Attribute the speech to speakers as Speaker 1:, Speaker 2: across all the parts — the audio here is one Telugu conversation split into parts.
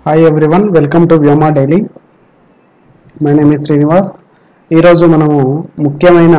Speaker 1: hi everyone welcome to Vyoma daily my name is Srinivas ఈరోజు మనము ముఖ్యమైన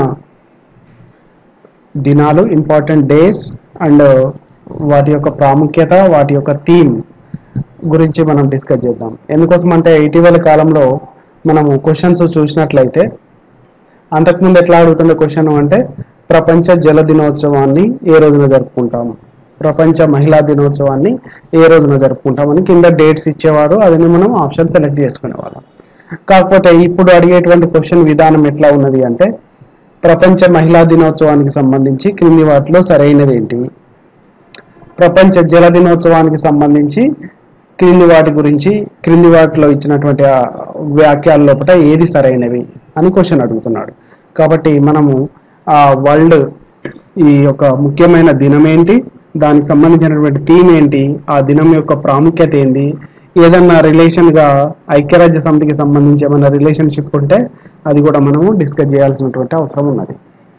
Speaker 1: దినాలు ఇంపార్టెంట్ డేస్ అండ్ వాటి యొక్క ప్రాముఖ్యత వాటి యొక్క థీమ్ గురించి మనం డిస్కస్ చేద్దాం ఎందుకోసం అంటే ఇటీవల కాలంలో మనము క్వశ్చన్స్ చూసినట్లయితే అంతకుముందు ఎట్లా అడుగుతున్న క్వశ్చన్ అంటే ప్రపంచ జల దినోత్సవాన్ని ఏ రోజున జరుపుకుంటాము ప్రపంచ మహిళా దినోత్సవాన్ని ఏ రోజున జరుపుకుంటామని కింద డేట్స్ ఇచ్చేవారు అదని మనం ఆప్షన్ సెలెక్ట్ చేసుకునేవాళ్ళం కాకపోతే ఇప్పుడు అడిగేటువంటి క్వశ్చన్ విధానం ఎట్లా ఉన్నది అంటే ప్రపంచ మహిళా దినోత్సవానికి సంబంధించి క్రింది వాటిలో సరైనది ఏంటి ప్రపంచ జల దినోత్సవానికి సంబంధించి క్రింది వాటి గురించి క్రింది వాటిలో ఇచ్చినటువంటి ఆ వాక్యాల లోపల ఏది సరైనవి అని క్వశ్చన్ అడుగుతున్నాడు కాబట్టి మనము ఆ వరల్డ్ ఈ యొక్క ముఖ్యమైన దినం ఏంటి దానికి సంబంధించినటువంటి థీమ్ ఏంటి ఆ దినం యొక్క ప్రాముఖ్యత ఏంటి ఏదన్నా రిలేషన్ గా ఐక్యరాజ్య సమితికి సంబంధించి ఏమైనా రిలేషన్షిప్ ఉంటే అది కూడా మనము డిస్కస్ చేయాల్సినటువంటి అవసరం ఉన్నది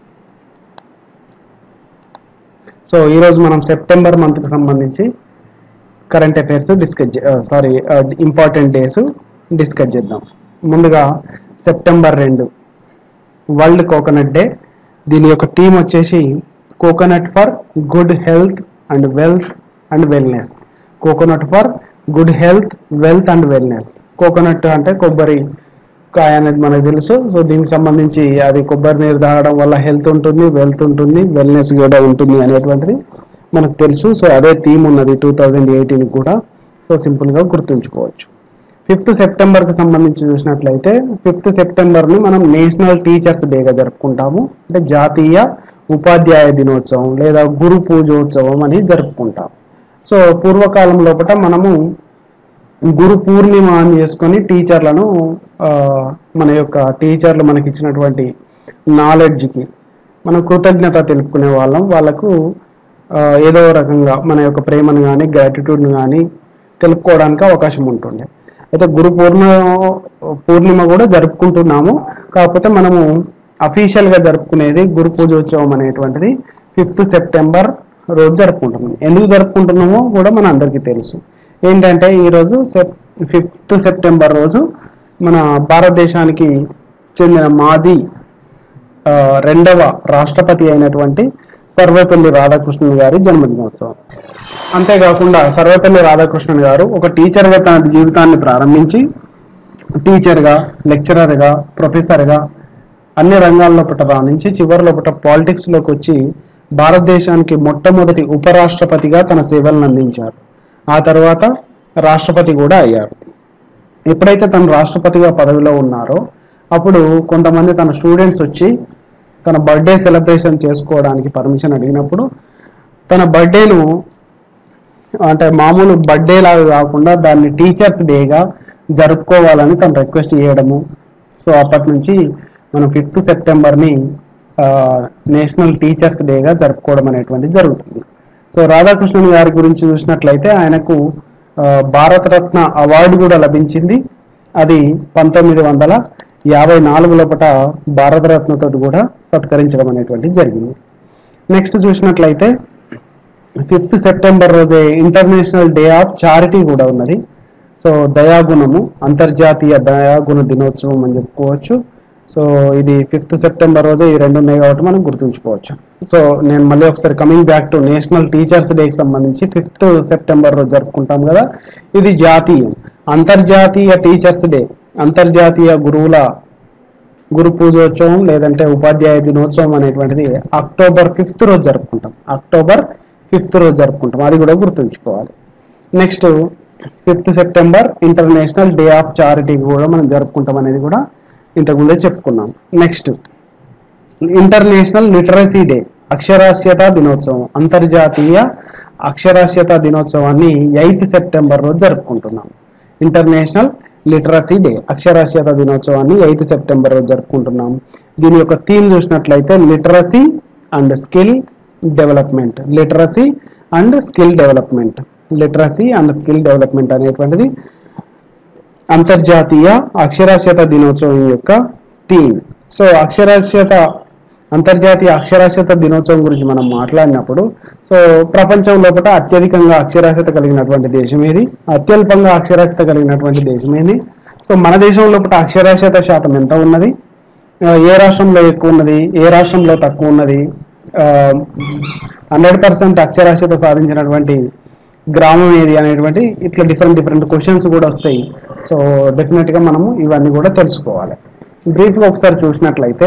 Speaker 1: సో ఈరోజు మనం సెప్టెంబర్ మంత్కి సంబంధించి current affairs discuss sorry important days discuss చేద్దాం ముందుగా సెప్టెంబర్ రెండు వరల్డ్ కోకోనట్ డే దీని యొక్క థీమ్ వచ్చేసి coconut for good health and wealth and wellness coconut for good health wealth and wellness coconut అంటే కొబ్బరి కాయ అనేది మనకు తెలుసు సో దీనికి సంబంధించి అది కొబ్బరి నీరు తాగడం వల్ల హెల్త్ ఉంటుంది వెల్త్ ఉంటుంది వెల్నెస్ కూడా ఉంటుంది అనేటువంటిది మనకు తెలుసు సో అదే థీమ్ ఉన్నది టూ థౌజండ్ ఎయిటీన్ కూడా సో సింపుల్గా గుర్తుంచుకోవచ్చు ఫిఫ్త్ సెప్టెంబర్కి సంబంధించి చూసినట్లయితే ఫిఫ్త్ సెప్టెంబర్ని మనం నేషనల్ టీచర్స్ డేగా జరుపుకుంటాము అంటే జాతీయ ఉపాధ్యాయ దినోత్సవం లేదా గురు పూజోత్సవం అని జరుపుకుంటాం సో పూర్వకాలం లోపల మనము గురు పూర్ణిమ అని చేసుకొని టీచర్లను ఆ, మన యొక్క టీచర్లు మనకి ఇచ్చినటువంటి నాలెడ్జ్కి మనం కృతజ్ఞత తెలుపుకునే వాళ్ళం వాళ్ళకు ఆ, ఏదో రకంగా మన యొక్క ప్రేమను కానీ గ్రాటిట్యూడ్ని కానీ తెలుపుకోవడానికి అవకాశం ఉంటుండే అయితే గురు పూర్ణ పూర్ణిమ కూడా జరుపుకుంటున్నాము కాకపోతే మనము అఫీషియల్గా జరుపుకునేది గురు పూజోత్సవం అనేటువంటిది ఫిఫ్త్ సెప్టెంబర్ రోజు జరుపుకుంటున్నాం ఎందుకు జరుపుకుంటున్నామో కూడా మన అందరికీ తెలుసు ఏంటంటే ఈరోజు సెప్ ఫిఫ్త్ సెప్టెంబర్ రోజు మన భారతదేశానికి చెందిన మాజీ ఆ, రెండవ రాష్ట్రపతి అయినటువంటి సర్వేపల్లి రాధాకృష్ణన్ గారి జన్మదినోత్సవం అంతేకాకుండా సర్వేపల్లి రాధాకృష్ణన్ గారు ఒక టీచర్గా తన జీవితాన్ని ప్రారంభించి టీచర్గా లెక్చరర్గా ప్రొఫెసర్గా అన్ని రంగాల్లో పుట్ట రాణించి చివరిలో పుట్ట పాలిటిక్స్లోకి వచ్చి భారతదేశానికి మొట్టమొదటి ఉపరాష్ట్రపతిగా తన సేవలను అందించారు ఆ తర్వాత రాష్ట్రపతి కూడా అయ్యారు ఎప్పుడైతే తను రాష్ట్రపతిగా పదవిలో ఉన్నారో అప్పుడు కొంతమంది తన స్టూడెంట్స్ వచ్చి తన బర్త్డే సెలబ్రేషన్ చేసుకోవడానికి పర్మిషన్ అడిగినప్పుడు తన బర్త్డేను అంటే మామూలు బర్త్డే లాగా కాకుండా దాన్ని టీచర్స్ డేగా జరుపుకోవాలని తను రిక్వెస్ట్ చేయడము సో అప్పటి నుంచి మనం ఫిఫ్త్ సెప్టెంబర్ని నేషనల్ టీచర్స్ డేగా జరుపుకోవడం అనేటువంటిది జరుగుతుంది సో రాధాకృష్ణన్ గారి గురించి చూసినట్లయితే ఆయనకు ఆ, భారతరత్న అవార్డు కూడా లభించింది అది పంతొమ్మిది వందల యాభై నాలుగు లోపల భారతరత్నతో కూడా సత్కరించడం అనేటువంటిది జరిగింది నెక్స్ట్ చూసినట్లయితే ఫిఫ్త్ సెప్టెంబర్ రోజే ఇంటర్నేషనల్ డే ఆఫ్ చారిటీ కూడా ఉన్నది సో దయాగుణము అంతర్జాతీయ దయాగుణ దినోత్సవం అని చెప్పుకోవచ్చు సో ఇది ఫిఫ్త్ సెప్టెంబర్ రోజే ఈ రెండు ఉన్నాయి కాబట్టి మనం గుర్తుంచుకోవచ్చు సో నేను మళ్ళీ ఒకసారి coming back to national teachers డేకి సంబంధించి ఫిఫ్త్ సెప్టెంబర్ రోజు జరుపుకుంటాం కదా ఇది జాతీయం అంతర్జాతీయ టీచర్స్ డే అంతర్జాతీయ గురువుల గురు పూజోత్సవం లేదంటే ఉపాధ్యాయ దినోత్సవం అనేటువంటిది అక్టోబర్ ఫిఫ్త్ రోజు జరుపుకుంటాం అక్టోబర్ ఫిఫ్త్ రోజు జరుపుకుంటాం అది కూడా గుర్తుంచుకోవాలి next fifth September international day of charity కూడా మనం జరుపుకుంటాం అనేది కూడా ఇంతకుముందే చెప్పుకున్నాం నెక్స్ట్ ఇంటర్నేషనల్ లిటరసీ డే అక్షరాస్యత దినోత్సవం అంతర్జాతీయ అక్షరాస్యత దినోత్సవాన్ని ఎయిత్ సెప్టెంబర్ రోజు జరుపుకుంటున్నాం ఇంటర్నేషనల్ లిటరసీ డే అక్షరాస్యత దినోత్సవాన్ని ఎయిత్ సెప్టెంబర్ రోజు జరుపుకుంటున్నాం దీని యొక్క థీమ్ చూసినట్లయితే literacy and skill development literacy and skill development literacy and skill development అనేటువంటిది అంతర్జాతీయ అక్షరాస్యత దినోత్సవం యొక్క థీమ్ సో అక్షరాస్యత అంతర్జాతీయ అక్షరాస్యత దినోత్సవం గురించి మనం మాట్లాడినప్పుడు సో ప్రపంచం లోపల అత్యధికంగా అక్షరాస్యత కలిగినటువంటి దేశం ఏది అత్యల్పంగా అక్షరాస్యత కలిగినటువంటి దేశం ఏది సో మన దేశం లోపల అక్షరాస్యత శాతం ఎంత ఉన్నది ఆ, ఏ రాష్ట్రంలో ఎక్కువ ఉన్నది ఏ రాష్ట్రంలో తక్కువ ఉన్నది హండ్రెడ్ పర్సెంట్ అక్షరాస్యత సాధించినటువంటి గ్రామం ఏది అనేటువంటి ఇట్లా డిఫరెంట్ డిఫరెంట్ క్వశ్చన్స్ కూడా వస్తాయి సో డెఫినెట్గా మనము ఇవన్నీ కూడా తెలుసుకోవాలి బ్రీఫ్గా ఒకసారి చూసినట్లయితే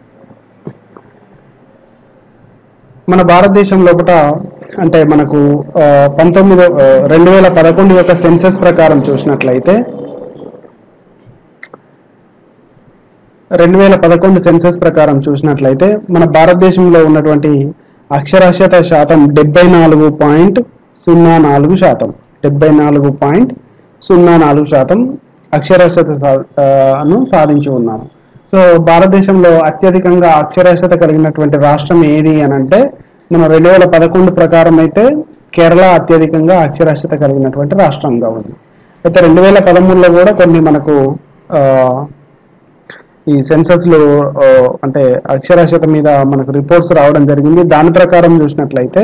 Speaker 1: మన భారతదేశం లోపల అంటే మనకు ఆ, పంతొమ్మిదో ఆ, రెండు వేల పదకొండు యొక్క సెన్సెస్ ప్రకారం చూసినట్లయితే రెండు వేల పదకొండు సెన్సెస్ ప్రకారం చూసినట్లయితే మన భారతదేశంలో ఉన్నటువంటి అక్షరాస్యత శాతం డెబ్బై నాలుగు పాయింట్ సున్నా నాలుగు శాతం డెబ్బై నాలుగు పాయింట్ సున్నా నాలుగు శాతం అక్షరాస్యత సా- ఆ, ను సాధించి ఉన్నాము సో భారతదేశంలో అత్యధికంగా అక్షరాస్యత కలిగినటువంటి రాష్ట్రం ఏది అని అంటే మన రెండు వేల పదకొండు ప్రకారం అయితే కేరళ అత్యధికంగా అక్షరాస్యత కలిగినటువంటి రాష్ట్రంగా ఉంది అయితే రెండు వేల పదమూడులో కూడా కొన్ని మనకు ఆ, ఈ సెన్సస్ లో ఆ, అంటే అక్షరాస్యత మీద మనకు రిపోర్ట్స్ రావడం జరిగింది దాని ప్రకారం చూసినట్లయితే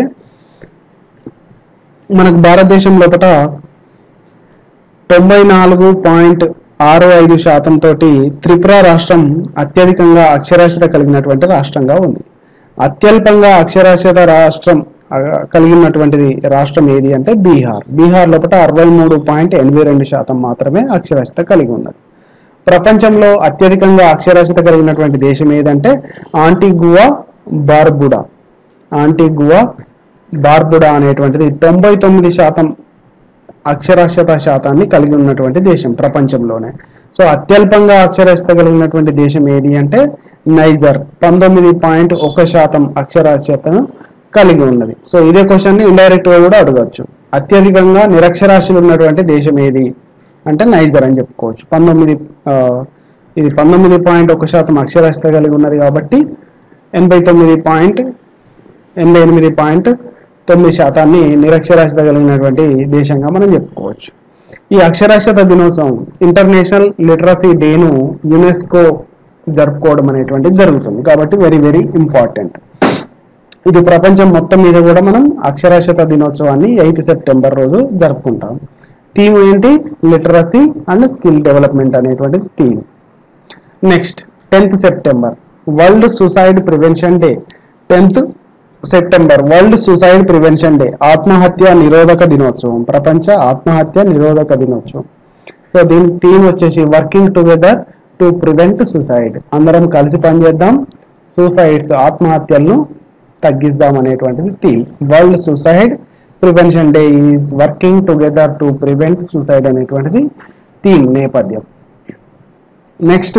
Speaker 1: మనకు భారతదేశం లోపల తొంభై నాలుగు పాయింట్ ఆరు ఐదు శాతం తోటి త్రిపుర రాష్ట్రం అత్యధికంగా అక్షరాస్యత కలిగినటువంటి రాష్ట్రంగా ఉంది అత్యల్పంగా అక్షరాస్యత రాష్ట్రం ఆ, కలిగినటువంటిది రాష్ట్రం ఏది అంటే బీహార్ బీహార్ లోపల అరవై మూడు పాయింట్ ఎనభై రెండు శాతం మాత్రమే అక్షరాస్యత కలిగి ఉన్నది ప్రపంచంలో అత్యధికంగా అక్షరాస్యత కలిగినటువంటి దేశం ఏదంటే ఆంటిగువా బార్బుడా ఆంటిగువా బార్బుడా అనేటువంటిది తొంభై తొమ్మిది శాతం అక్షరాస్యత శాతాన్ని కలిగి ఉన్నటువంటి దేశం ప్రపంచంలోనే సో అత్యల్పంగా అక్షరాస్యత కలిగినటువంటి దేశం ఏది అంటే నైజర్ పంతొమ్మిది పాయింట్ ఒక శాతం అక్షరాస్యతను కలిగి ఉన్నది సో ఇదే క్వశ్చన్ ని ఇండైరెక్ట్ గా కూడా అడగచ్చు అత్యధికంగా నిరక్షరాస్యులు ఉన్నటువంటి దేశం ఏది అంటే నైజర్ అని చెప్పుకోవచ్చు పంతొమ్మిది ఆ, ఇది పంతొమ్మిది పాయింట్ ఒక శాతం అక్షరాస్యత కలిగి ఉన్నది కాబట్టి ఎనభై తొమ్మిది పాయింట్ ఎనభై ఎనిమిది పాయింట్ తొమ్మిది శాతాన్ని నిరక్షరాస్యత కలిగినటువంటి దేశంగా మనం చెప్పుకోవచ్చు ఈ అక్షరాస్యత దినోత్సవం ఇంటర్నేషనల్ లిటరసీ డేను యునెస్కో జరుపుకోవడం అనేటువంటిది జరుగుతుంది కాబట్టి వెరీ వెరీ ఇంపార్టెంట్ ఇది ప్రపంచం మొత్తం మీద కూడా మనం అక్షరాస్యత దినోత్సవాన్ని ఎయిత్ సెప్టెంబర్ రోజు జరుపుకుంటాం థీమ్ ఏంటి లిటరసీ అండ్ స్కిల్ డెవలప్మెంట్ అనేటువంటి theme next tenth September world suicide prevention day tenth September world suicide prevention day ఆత్మహత్య నిరోధక దినోత్సవం ప్రపంచ ఆత్మహత్య నిరోధక దినోత్సవం సో దీని థీమ్ వచ్చేసి working together to prevent suicide అందరం కలిసి పనిచేద్దాం సూసైడ్స్ ఆత్మహత్యలను తగ్గిద్దాం అనేటువంటిది theme world suicide prevention day is working together to prevent suicide అనేటువంటిది థీమ్ నేపథ్యం next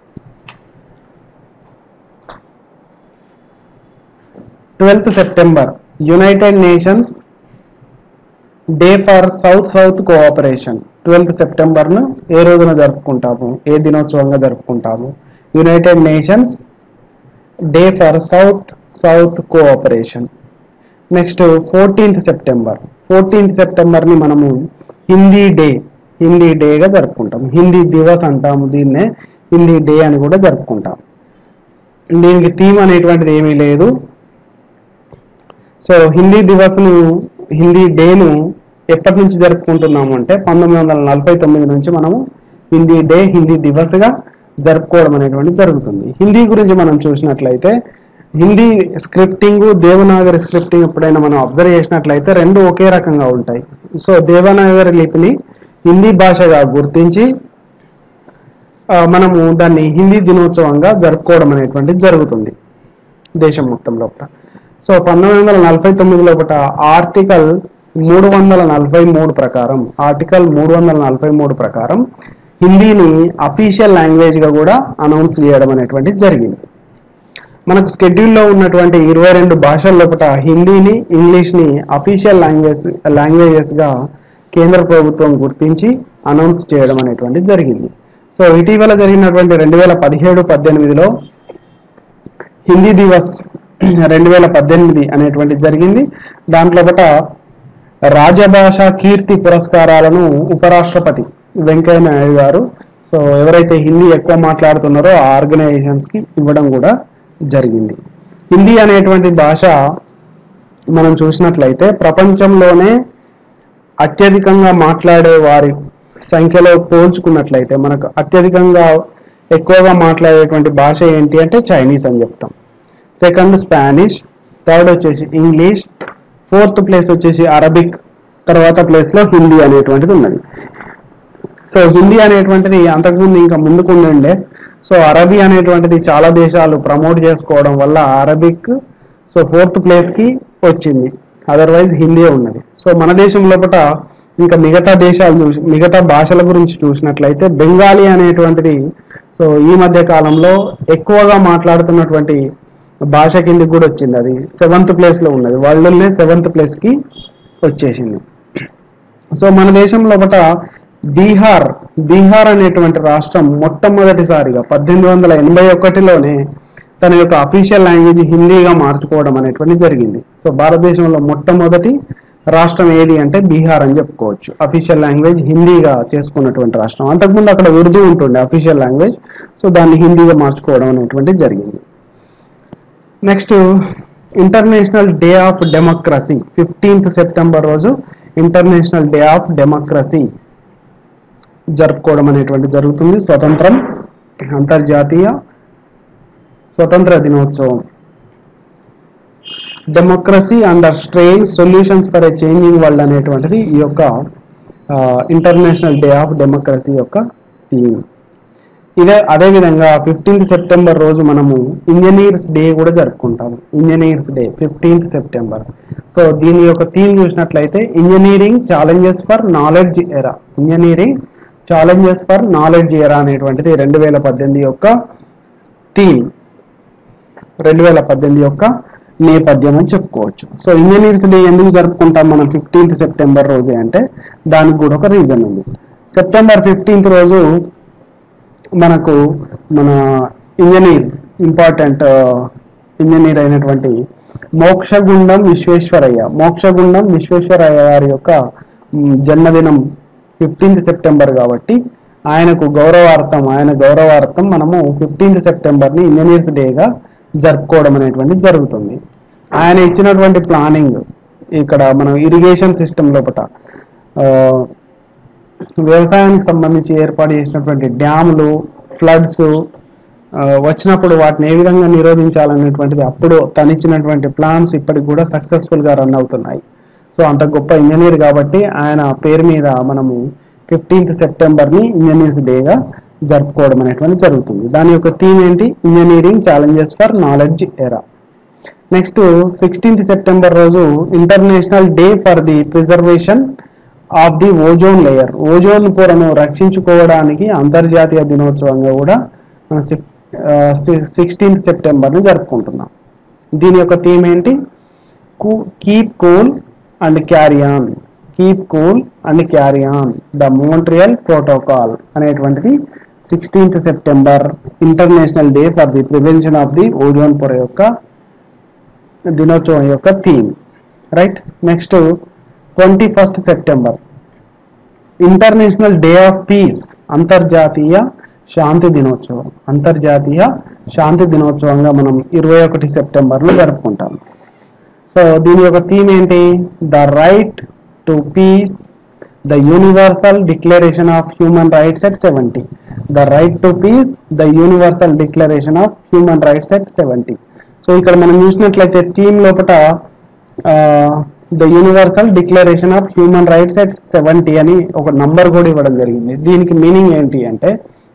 Speaker 1: twelfth September United Nations day for south south cooperation twelfth సెప్టెంబర్ను ఏ రోజున జరుపుకుంటాము ఏ దినోత్సవంగా జరుపుకుంటాము United Nations day for south south cooperation next fourteenth September fourteenth సెప్టెంబర్ని మనము హిందీ డే హిందీ డేగా జరుపుకుంటాం హిందీ దివస్ అంటాము దీన్నే హిందీ డే అని కూడా జరుపుకుంటాం దీనికి థీమ్ అనేటువంటిది ఏమీ లేదు సో హిందీ దివస్ను హిందీ డేను ఎప్పటి నుంచి జరుపుకుంటున్నాము అంటే పంతొమ్మిది వందల నలభై తొమ్మిది నుంచి మనము హిందీ డే హిందీ దివస్గా జరుపుకోవడం అనేటువంటిది జరుగుతుంది హిందీ గురించి మనం చూసినట్లయితే హిందీ స్క్రిప్టింగ్ దేవనాగరి స్క్రిప్టింగ్ ఎప్పుడైనా మనం అబ్జర్వ్ చేసినట్లయితే రెండు ఒకే రకంగా ఉంటాయి సో దేవనాగరి లిపిని హిందీ భాషగా గుర్తించి ఆ, మనము దాన్ని హిందీ దినోత్సవంగా జరుపుకోవడం అనేటువంటిది జరుగుతుంది దేశం మొత్తం లోపల సో పంతొమ్మిది వందల నలభై తొమ్మిది లోపల ఆర్టికల్ మూడు వందల నలభై మూడు ప్రకారం ఆర్టికల్ మూడు వందల నలభై మూడు ప్రకారం హిందీని అఫీషియల్ లాంగ్వేజ్ గా కూడా అనౌన్స్ చేయడం అనేటువంటిది జరిగింది మనకు స్కెడ్యూల్లో ఉన్నటువంటి ఇరవై రెండు భాషల లోపల హిందీని ఇంగ్లీష్ని అఫీషియల్ లాంగ్వేజ్ లాంగ్వేజెస్ గా కేంద్ర ప్రభుత్వం గుర్తించి అనౌన్స్ చేయడం అనేటువంటిది జరిగింది సో ఇటీవల జరిగినటువంటి రెండు వేల పదిహేడు పద్దెనిమిదిలో హిందీ దివస్ రెండు వేల పద్దెనిమిది అనేటువంటి జరిగింది దాంట్లో బట రాజభాష కీర్తి పురస్కారాలను ఉపరాష్ట్రపతి వెంకయ్య నాయుడు గారు సో ఎవరైతే హిందీ ఎక్కువ మాట్లాడుతున్నారో ఆ ఆర్గనైజేషన్స్ కి ఇవ్వడం కూడా జరిగింది హిందీ అనేటువంటి భాష మనం చూసినట్లయితే ప్రపంచంలోనే అత్యధికంగా మాట్లాడే వారి సంఖ్యలో పోల్చుకున్నట్లయితే మనకు అత్యధికంగా ఎక్కువగా మాట్లాడేటువంటి భాష ఏంటి అంటే చైనీస్ అని చెప్తాం సెకండ్ స్పానిష్ థర్డ్ వచ్చేసి ఇంగ్లీష్ ఫోర్త్ ప్లేస్ వచ్చేసి అరబిక్ తర్వాత ప్లేస్లో హిందీ అనేటువంటిది ఉన్నది సో హిందీ అనేటువంటిది అంతకుముందు ఇంకా ముందుకు ఉండే సో అరబీ అనేటువంటిది చాలా దేశాలు ప్రమోట్ చేసుకోవడం వల్ల అరబిక్ సో ఫోర్త్ ప్లేస్కి వచ్చింది అదర్వైజ్ హిందీ ఉన్నది సో మన దేశం లోపల ఇంకా మిగతా దేశాలు చూసి మిగతా భాషల గురించి చూసినట్లయితే బెంగాలీ అనేటువంటిది సో ఈ మధ్య కాలంలో ఎక్కువగా మాట్లాడుతున్నటువంటి భాష కిందకి కూడా వచ్చింది అది సెవెంత్ ప్లేస్లో ఉన్నది వరల్డ్లోనే సెవెంత్ ప్లేస్కి వచ్చేసింది సో మన దేశం లోపల బీహార్ బీహార్ అనేటువంటి రాష్ట్రం మొట్టమొదటిసారిగా పద్దెనిమిది వందల ఎనభై ఒకటిలోనే తన యొక్క అఫీషియల్ లాంగ్వేజ్ హిందీగా మార్చుకోవడం అనేటువంటి జరిగింది సో భారతదేశంలో మొట్టమొదటి రాష్ట్రం ఏది అంటే బీహార్ అని చెప్పుకోవచ్చు అఫీషియల్ లాంగ్వేజ్ హిందీగా చేసుకున్నటువంటి రాష్ట్రం అంతకుముందు అక్కడ ఉర్దూ ఉంటుండే అఫీషియల్ లాంగ్వేజ్ సో దాన్ని హిందీగా మార్చుకోవడం అనేటువంటి జరిగింది next international day of democracy fifteenth September రోజు ఇంటర్నేషనల్ డే ఆఫ్ డెమోక్రసీ జరుపుకోవడం అనేటువంటి జరుగుతుంది స్వతంత్రం అంతర్జాతీయ స్వతంత్ర దినోత్సవం democracy under strain solutions for a changing world అనేటువంటిది ఈ యొక్క ఇంటర్నేషనల్ డే ఆఫ్ డెమోక్రసీ యొక్క థీమ్ ఇదే అదేవిధంగా ఫిఫ్టీన్త్ సెప్టెంబర్ రోజు మనము ఇంజనీర్స్ డే కూడా జరుపుకుంటాము engineers day fifteenth September so దీని యొక్క థీమ్ చూసినట్లయితే engineering challenges for knowledge era engineering challenges for knowledge era అనేటువంటిది రెండు వేల పద్దెనిమిది యొక్క థీమ్ రెండు వేల పద్దెనిమిది యొక్క నేపథ్యం అని చెప్పుకోవచ్చు సో ఇంజనీర్స్ డే ఎందుకు జరుపుకుంటాం మనం ఫిఫ్టీన్త్ సెప్టెంబర్ రోజు అంటే దానికి కూడా ఒక రీజన్ ఉంది సెప్టెంబర్ ఫిఫ్టీన్త్ రోజు మనకు మన ఇంజనీర్ ఇంపార్టెంట్ ఇంజనీర్ అయినటువంటి మోక్షగుండం విశ్వేశ్వరయ్య మోక్షగుండం విశ్వేశ్వరయ్య గారి యొక్క మ్, జన్మదినం ఫిఫ్టీన్త్ సెప్టెంబర్ కాబట్టి ఆయనకు గౌరవార్థం ఆయన గౌరవార్థం మనము ఫిఫ్టీన్త్ సెప్టెంబర్ని ఇంజనీర్స్ డేగా జరుపుకోవడం అనేటువంటి జరుగుతుంది ఆయన ఇచ్చినటువంటి ప్లానింగ్ ఇక్కడ మనం ఇరిగేషన్ సిస్టమ్ లోపల ఆ, వ్యవసాయానికి సంబంధించి ఏర్పాటు చేసినటువంటి డ్యాములు ఫ్లడ్స్ వచ్చినప్పుడు వాటిని ఏ విధంగా నిరోధించాలనేటువంటిది అప్పుడు తనిచ్చినటువంటి ప్లాన్స్ ఇప్పటికి కూడా సక్సెస్ఫుల్ గా రన్ అవుతున్నాయి సో అంత గొప్ప ఇంజనీర్ కాబట్టి ఆయన పేరు మీద మనము ఫిఫ్టీన్త్ సెప్టెంబర్ని ఇంజనీర్స్ డేగా జరుపుకోవడం అనేటువంటి జరుగుతుంది దాని యొక్క థీమ్ ఏంటి engineering challenges for knowledge era next sixteenth September రోజు international day for the preservation of the ozone layer ozone పొరను రక్షించుకోవడానికి అంతర్జాతీయ దినోత్సవంగా కూడా మన సిక్స్టీన్త్ సెప్టెంబర్ని జరుపుకుంటున్నాం దీని యొక్క థీమ్ ఏంటి keep cool and carry on keep cool and carry on the Montreal protocol అనేటువంటిది sixteenth September international day for the prevention of the ozone పొర యొక్క దినోత్సవం యొక్క theme right next twenty first September international day of peace అంతర్జాతీయ శాంతి దినోత్సవం అంతర్జాతీయ శాంతి దినోత్సవంగా మనం ఇరవై ఒకటి సెప్టెంబర్లో జరుపుకుంటాం సో దీని యొక్క థీమ్ ఏంటి the right to peace the universal declaration of human rights at seventy the right to peace the universal declaration of human rights at seventy so ఇక్కడ మనం చూసినట్లయితే థీమ్ లోపల the universal declaration of human rights at seventy అని ఒక నంబర్ కూడా ఇవ్వడం జరిగింది దీనికి మీనింగ్ ఏంటి అంటే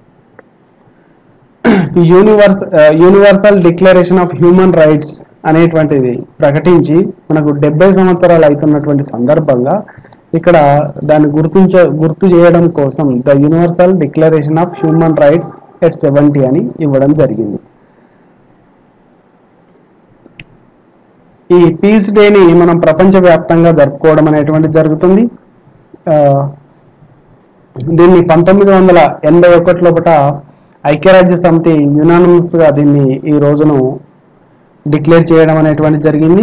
Speaker 1: universe universal declaration of human rights అనేటువంటిది ప్రకటించి మనకు డెబ్బై సంవత్సరాలు అవుతున్నటువంటి సందర్భంగా ఇక్కడ దాన్ని గుర్తించ గుర్తు చేయడం కోసం the universal declaration of human rights at seventy అని ఇవ్వడం జరిగింది ఈ పీస్ డేని మనం ప్రపంచవ్యాప్తంగా జరుపుకోవడం అనేటువంటిది జరుగుతుంది ఆ, దీన్ని పంతొమ్మిది వందల ఎనభై ఒకటి లోపల ఐక్యరాజ్య సమితి యునానిమస్ గా దీన్ని ఈ రోజును డిక్లేర్ చేయడం అనేటువంటి జరిగింది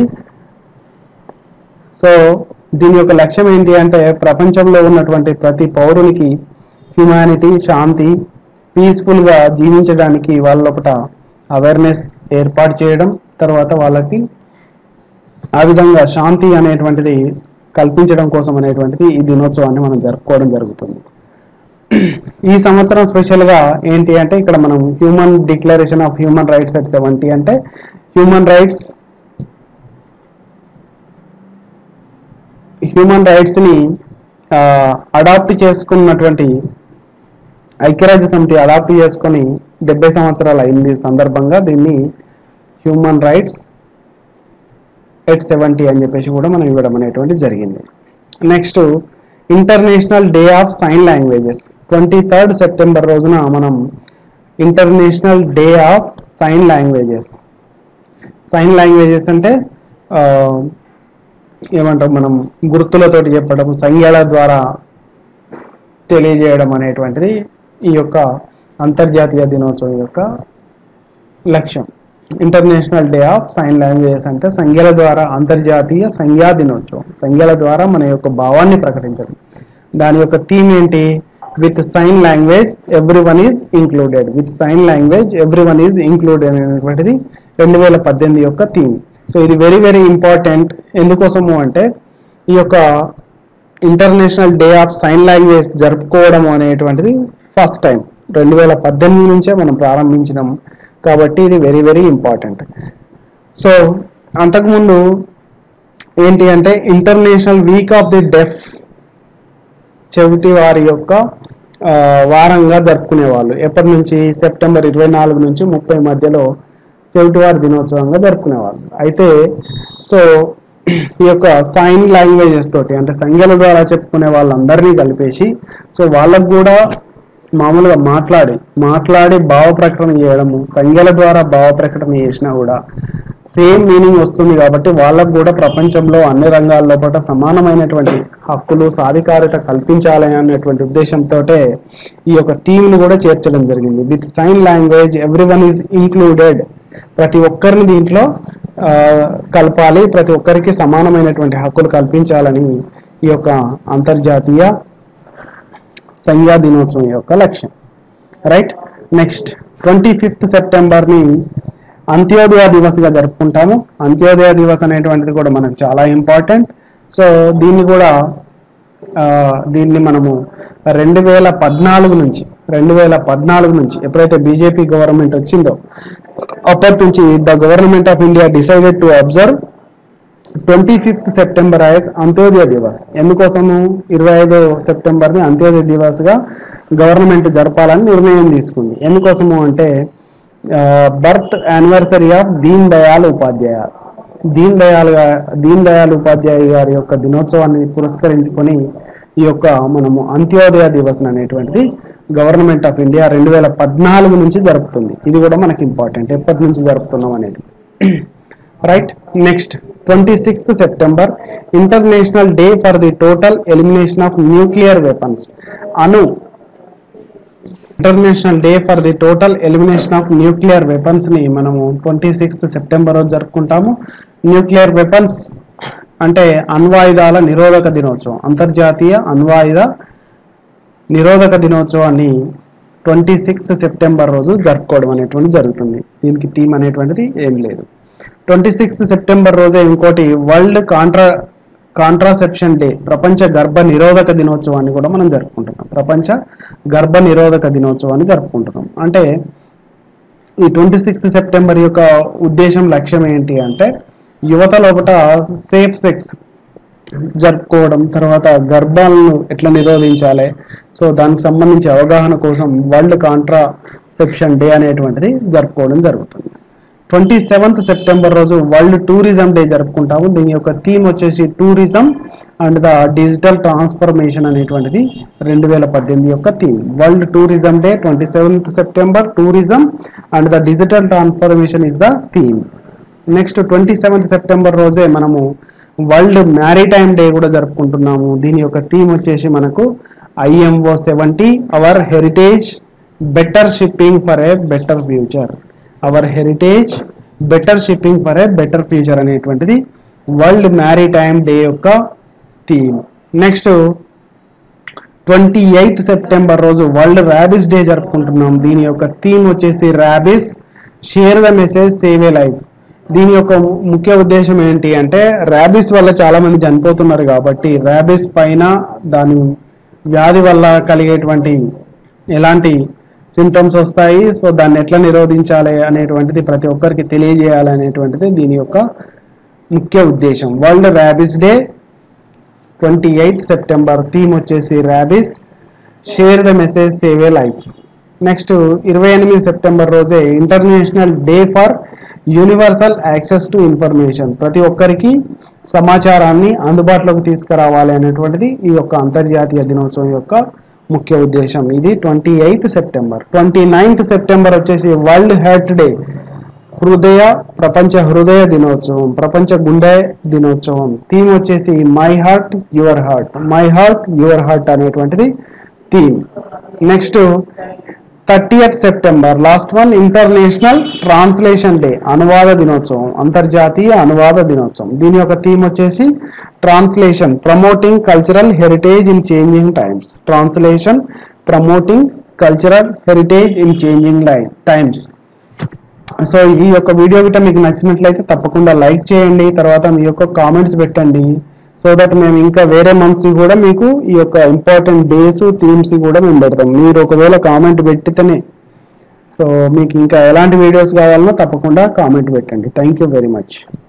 Speaker 1: సో దీని యొక్క లక్ష్యం ఏంటి అంటే ప్రపంచంలో ఉన్నటువంటి ప్రతి పౌరునికి హ్యుమానిటీ శాంతి పీస్ఫుల్ గా జీవించడానికి వాళ్ళ లోపల అవేర్నెస్ ఏర్పాటు చేయడం తర్వాత వాళ్ళకి ఆ విధంగా శాంతి అనేటువంటిది కల్పించడం కోసం అనేటువంటిది ఈ దినోత్సవాన్ని మనం జరుపుకోవడం జరుగుతుంది ఈ సంవత్సరం స్పెషల్గా ఏంటి అంటే ఇక్కడ మనం human declaration of human rights at seventy అంటే హ్యూమన్ రైట్స్ హ్యూమన్ రైట్స్ని అడాప్ట్ చేసుకున్నటువంటి ఐక్యరాజ్య సమితి అడాప్ట్ చేసుకొని డెబ్బై సంవత్సరాలు అయింది సందర్భంగా దీన్ని హ్యూమన్ రైట్స్ ఎట్ సెవెంటీ అని చెప్పేసి కూడా మనం ఇవ్వడం అనేటువంటి జరిగింది next international day of sign languages twenty third September రోజున మనం international day of sign languages sign languages అంటే ఆ, ఏమంటాం మనం గుర్తులతోటి చెప్పడం సంఖ్యల ద్వారా తెలియజేయడం అనేటువంటిది ఈ యొక్క అంతర్జాతీయ దినోత్సవం యొక్క లక్ష్యం international day of sign languages అంటే సంఖ్యల ద్వారా అంతర్జాతీయ సంఖ్యా దినోత్సవం సంఖ్యల ద్వారా మన యొక్క భావాన్ని ప్రకటించడం దాని యొక్క థీమ్ ఏంటి with sign language every one is included with sign language every one is included అనేటువంటిది రెండు వేల పద్దెనిమిది యొక్క థీమ్ సో ఇది వెరీ వెరీ ఇంపార్టెంట్ ఎందుకోసము అంటే ఈ యొక్క international day of sign language జరుపుకోవడం అనేటువంటిది ఫస్ట్ టైం రెండు వేల పద్దెనిమిది నుంచే మనం ప్రారంభించినాం కాబట్టి ఇది వెరీ వెరీ ఇంపార్టెంట్ సో అంతకుముందు ఏంటి అంటే international week of the deaf చెవిటి వారి యొక్క ఆ, వారంగా జరుపుకునేవాళ్ళు ఎప్పటి నుంచి సెప్టెంబర్ ఇరవై నాలుగు నుంచి ముప్పై మధ్యలో చెవిటివారి దినోత్సవంగా జరుపుకునేవాళ్ళు అయితే సో ఈ యొక్క సైన్ లాంగ్వేజెస్ తోటి అంటే సంఖ్యల ద్వారా చెప్పుకునే వాళ్ళందరినీ కలిపేసి సో వాళ్ళకు కూడా మామూలుగా మాట్లాడి మాట్లాడి భావ ప్రకటన చేయడము సంఖ్యల ద్వారా భావ ప్రకటన చేసినా కూడా సేమ్ మీనింగ్ వస్తుంది కాబట్టి వాళ్ళకు కూడా ప్రపంచంలో అన్ని రంగాల్లో పాటు సమానమైనటువంటి హక్కులు సాధికారత కల్పించాలి అనేటువంటి ఉద్దేశంతో ఈ యొక్క థీమ్ ను కూడా చేర్చడం జరిగింది with sign language every one is included ప్రతి ఒక్కరిని దీంట్లో ఆ, కలపాలి ప్రతి ఒక్కరికి సమానమైనటువంటి హక్కులు కల్పించాలని ఈ యొక్క అంతర్జాతీయ సంధ్యా దినోత్సవం యొక్క లక్ష్యం రైట్ నెక్స్ట్ ట్వంటీ ఫిఫ్త్ సెప్టెంబర్ని అంత్యోదయ దివస్గా జరుపుకుంటాము అంత్యోదయ దివస్ అనేటువంటిది కూడా మనకు చాలా ఇంపార్టెంట్ సో దీన్ని కూడా ఆ, దీన్ని మనము రెండు వేల పద్నాలుగు నుంచి రెండు వేల పద్నాలుగు నుంచి ఎప్పుడైతే బీజేపీ గవర్నమెంట్ వచ్చిందో అప్పటి నుంచి the government of India decided to observe twenty fifth September as Antyodaya Divas ఎందుకోసము ఇరవై ఐదో సెప్టెంబర్ని అంత్యోదయ దివస్గా గవర్నమెంట్ జరపాలని నిర్ణయం తీసుకుంది ఎందుకోసము అంటే birth anniversary of Deen Dayal Upadhyaya Deen Dayal గా- దీన్ దయాల్ ఉపాధ్యాయ గారి యొక్క దినోత్సవాన్ని పురస్కరించుకొని ఈ యొక్క మనము అంత్యోదయ దివస్ అనేటువంటిది గవర్నమెంట్ ఆఫ్ ఇండియా రెండు వేల పద్నాలుగు నుంచి జరుపుతుంది ఇది కూడా మనకి ఇంపార్టెంట్ ఎప్పటి నుంచి జరుపుతున్నాం అనేది right next twenty sixth September international day for the total elimination of nuclear weapons అను international day for the total elimination of nuclear weapons ని మనము ట్వంటీ సిక్స్త్ సెప్టెంబర్ రోజు జరుపుకుంటాము న్యూక్లియర్ వెపన్స్ అంటే అణ్వాయుధాల నిరోధక దినోత్సవం అంతర్జాతీయ అణ్వాయుధ నిరోధక దినోత్సవాన్ని ట్వంటీ సిక్స్త్ సెప్టెంబర్ రోజు జరుపుకోవడం అనేటువంటి జరుగుతుంది దీనికి థీమ్ అనేటువంటిది ఏం లేదు ట్వంటీ సిక్స్త్ సెప్టెంబర్ రోజే ఇంకోటి వరల్డ్ కాంట్రా కాంట్రాసెప్షన్ డే ప్రపంచ గర్భ నిరోధక దినోత్సవాన్ని కూడా మనం జరుపుకుంటున్నాం ప్రపంచ గర్భ నిరోధక దినోత్సవాన్ని జరుపుకుంటున్నాం అంటే ఈ ట్వంటీ సిక్స్త్ సెప్టెంబర్ యొక్క ఉద్దేశం లక్ష్యం ఏంటి అంటే యువత లోపల సేఫ్ సెక్స్ జరుపుకోవడం తర్వాత గర్భాలను ఎట్లా నిరోధించాలి సో దానికి సంబంధించి అవగాహన కోసం వరల్డ్ కాంట్రాసెప్షన్ డే అనేటువంటిది జరుపుకోవడం జరుగుతుంది ట్వంటీ సెవెంత్ సెప్టెంబర్ రోజు వరల్డ్ టూరిజం డే జరుపుకుంటాము దీని యొక్క థీమ్ వచ్చేసి tourism and the digital transformation అనేటువంటిది రెండు వేల పద్దెనిమిది యొక్క theme world tourism day twenty seventh September tourism and the digital transformation is the theme next twenty seventh September రోజే మనము వరల్డ్ మ్యారిటైమ్ డే కూడా జరుపుకుంటున్నాము దీని యొక్క థీమ్ వచ్చేసి మనకు IMO seventy our heritage better shipping for a better future our heritage better shipping for a better future అనేటువంటిది వరల్డ్ మ్యారిటైమ్ డే యొక్క theme next twenty eighth September రోజు వరల్డ్ ర్యాబిస్ డే జరుపుకుంటున్నాం దీని యొక్క థీమ్ వచ్చేసి rabies share the message save a life దీని యొక్క ము- ముఖ్య ఉద్దేశం ఏంటి అంటే ర్యాబిస్ వల్ల చాలా మంది చనిపోతున్నారు కాబట్టి ర్యాబిస్ పైన దాని వ్యాధి వల్ల కలిగేటువంటి ఎలాంటి సిమ్టమ్స్ వస్తాయి సో దాన్ని ఎట్లా నిరోధించాలి అనేటువంటిది ప్రతి ఒక్కరికి తెలియజేయాలి అనేటువంటిది దీని యొక్క ముఖ్య ఉద్దేశం world rabies day twenty eighth September theme వచ్చేసి rabies share the message save a life next ఇరవై ఎనిమిది సెప్టెంబర్ రోజే international day for universal access to information ప్రతి ఒక్కరికి సమాచారాన్ని అందుబాటులోకి తీసుకురావాలి అనేటువంటిది ఈ యొక్క అంతర్జాతీయ దినోత్సవం యొక్క ముఖ్య ఉద్దేశం ఇది twenty eighth September twenty ninth September వచ్చేసి వరల్డ్ హెల్త్ డే హృదయ ప్రపంచ హృదయ దినోత్సవం ప్రపంచ గుండె దినోత్సవం థీమ్ వచ్చేసి my heart your heart my heart your heart అనేటువంటిది theme next thirtieth September last one international translation day అనువాద దినోత్సవం అంతర్జాతీయ అనువాద దినోత్సవం దీని యొక్క థీమ్ వచ్చేసి translation promoting cultural heritage in changing times translation promoting cultural heritage in changing life times so ఈ యొక్క వీడియో గిట్ట మీకు నచ్చినట్లయితే తప్పకుండా లైక్ చేయండి తర్వాత మీ యొక్క కామెంట్స్ పెట్టండి సో దట్ మేము ఇంకా వేరే మంత్స్ కూడా మీకు ఈ యొక్క ఇంపార్టెంట్ డేస్ థీమ్స్ కూడా మేము పెడతాం మీరు ఒకవేళ కామెంట్ పెట్టితేనే సో మీకు ఇంకా ఎలాంటి వీడియోస్ కావాలన్నా తప్పకుండా కామెంట్ పెట్టండి థ్యాంక్ యూ వెరీ మచ్